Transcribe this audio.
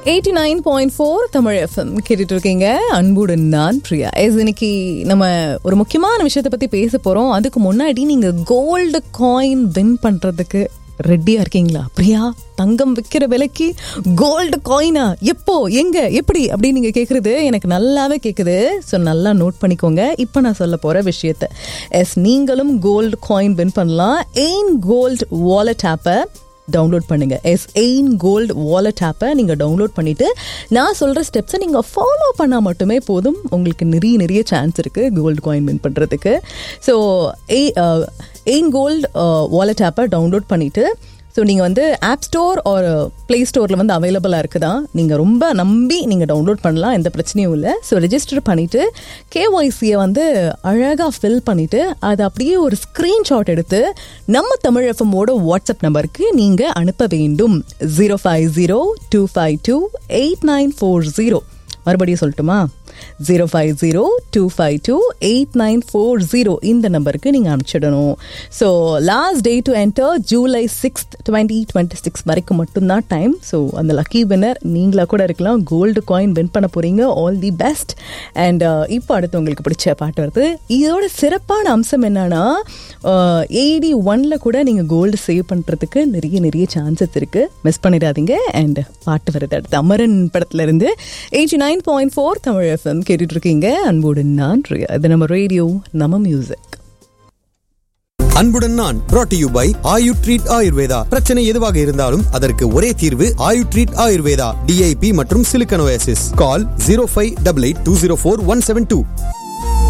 Eighty nine point four Tamil FM கேட்டுட்டு இருக்கீங்க அன்புடன் நான் பிரியா எஸ் இன்னைக்கு நம்ம ஒரு முக்கியமான விஷயத்தை பத்தி பேச போறோம் அதுக்கு முன்னாடி நீங்க கோல்டு காயின் வின் பண்றதுக்கு ரெடியா இருக்கீங்களா பிரியா தங்கம் விற்கிற விலைக்கு கோல்டு காயினா எப்போ எங்க எப்படி அப்படின்னு நீங்க கேக்குறது எனக்கு நல்லாவே கேக்குது ஸோ நல்லா நோட் பண்ணிக்கோங்க இப்போ நான் சொல்ல போற விஷயத்த எஸ் நீங்களும் கோல்டு காயின் வின் பண்ணலாம் எயின் கோல்டு வாலெட் ஆப்பை டவுன்லோட் பண்ணுங்க எஸ் எயின் கோல்டு வாலெட் ஆப்பை நீங்கள் டவுன்லோட் பண்ணிட்டு நான் சொல்கிற ஸ்டெப்ஸை நீங்கள் ஃபாலோ பண்ணால் மட்டுமே போதும் உங்களுக்கு நிறைய நிறைய சான்ஸ் இருக்குது கோல்டு காயின் வின் பண்ணுறதுக்கு so a Ain gold wallet ஆப்பை டவுன்லோட் பண்ணிவிட்டு ஸோ நீங்கள் வந்து ஆப் ஸ்டோர் ஒரு ப்ளே ஸ்டோரில் வந்து அவைலபிளாக இருக்குதா நீங்கள் ரொம்ப நம்பி நீங்கள் டவுன்லோட் பண்ணலாம் எந்த பிரச்சனையும் இல்லை ஸோ ரெஜிஸ்டர் பண்ணிவிட்டு கேஒய்சியை வந்து அழகாக ஃபில் பண்ணிவிட்டு அதை அப்படியே ஒரு ஸ்க்ரீன்ஷாட் எடுத்து நம்ம தமிழ் எஃப்எம்மோட வாட்ஸ்அப் நம்பருக்கு நீங்கள் அனுப்ப வேண்டும் zero five zero two five two eight nine four zero மறுபடியும் சொல்லட்டுமா zero five zero two five two eight nine four zero இந்த நம்பருக்கு நீங்கள் அனுப்பிச்சிடணும் so last day to enter July sixth twenty twenty six வரைக்கும் மட்டும்தான் டைம் ஸோ அந்த lucky winner நீங்களாக கூட இருக்கலாம் கோல்டு காயின் வின் பண்ண போகிறீங்க ஆல் தி பெஸ்ட் அண்ட் இப்போ அடுத்து உங்களுக்கு பிடிச்ச பாட்டு வருது இதோட சிறப்பான அம்சம் என்னன்னா எயிடி ஒன்ல கூட நீங்கள் கோல்டு சேவ் பண்ணுறதுக்கு நிறைய நிறைய சான்சஸ் இருக்குது மிஸ் பண்ணிடாதீங்க அண்ட் பாட்டு வருது அடுத்து அமரன் படத்துல இருந்து eighty nine point four Tamil FM கேட்டுட்டு இருக்கீங்க அன்போடு நான் ரியா. இது நம்ம ரேடியோ நம்ம மியூசிக் அன்புடன் நான் brought to you by Ayu treat Ayurveda பிரச்சனை எதுவாக இருந்தாலும் அதற்கு ஒரே தீர்வு ஆயு ட்ரீட் ஆயுர்வேதா டிஐபி மற்றும் சிலிக்கனோசிஸ் call zero five double eight two zero four one seven two